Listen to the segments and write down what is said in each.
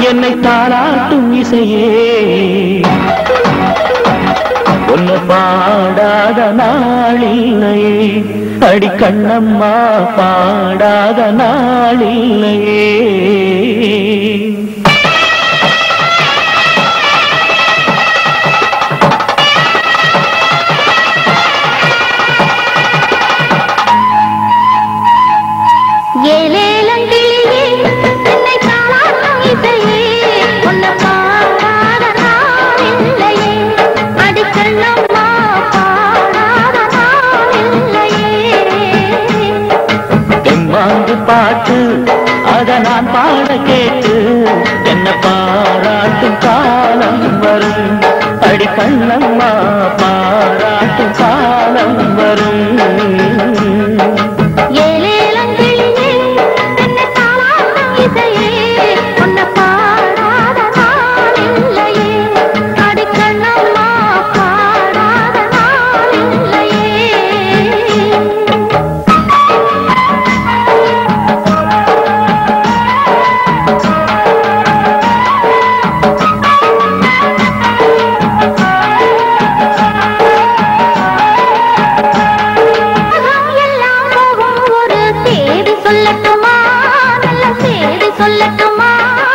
என்னை தாளாட்டும் இசையே ஒன்னு பாடாத நாளில்லையே அடி கண்ணம்மா பாடாத நாளில்லையே ஏலேலங்கிளியே என்னை தாளாட்டும் இசையே உன்னை பாடாத நாளில்லையே அடிக்கண்ணம்மா பாடாத நாளில்லையே தெம்மாங்கு பாட்டு அத நான் பாட கேட்டு என்ன பாராட்டும் காலம் வரும் அடி கண்ணம்மா பாராட்டும் காலம் வரும் ஏலேலங்கிளியே என்னை தாளாட்டும் இசையே உன்னை பாடாத நாளில்லையே அடிக்கண்ணம்மா பாடாத நாளில்லையே உலகம் எல்லாம் போகும் ஒரு செய்தி சொல்லட்டுமா நல்ல செய்தி சொல்லட்டுமா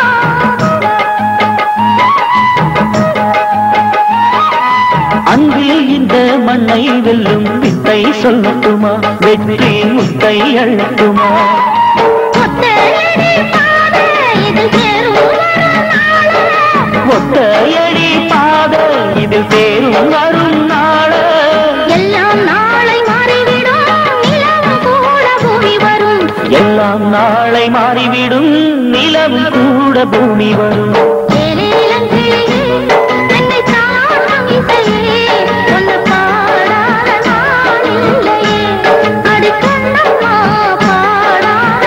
அன்பில் இந்த மண்ணை வெல்லும் வித்தை சொல்லட்டுமா வெற்றி முத்தை அழட்டுமா ஒத்தையடி பாதை இதில் சேரும் ஒரு நாள். ஒத்தையடி பாத இதில் பேரும் வரும் நாள எல்லாம் நாளை மாறிவிடும் நிலவும் கூட பூமி வரும் எல்லாம் நாளை மாறிவிடும் நிலவும் கூட பூமி வரும் ஏலேலங்கிளியே, என்னை தாளாட்டும் இசையே, உன்னை பாடாத நாளில்லையே. அடி கண்ணம்மா, பாடாத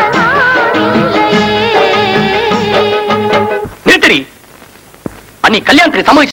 நாளில்லையே. நிறுத்தடி அன்னி கல்யாணத்துக்கு சம்மதிச்சு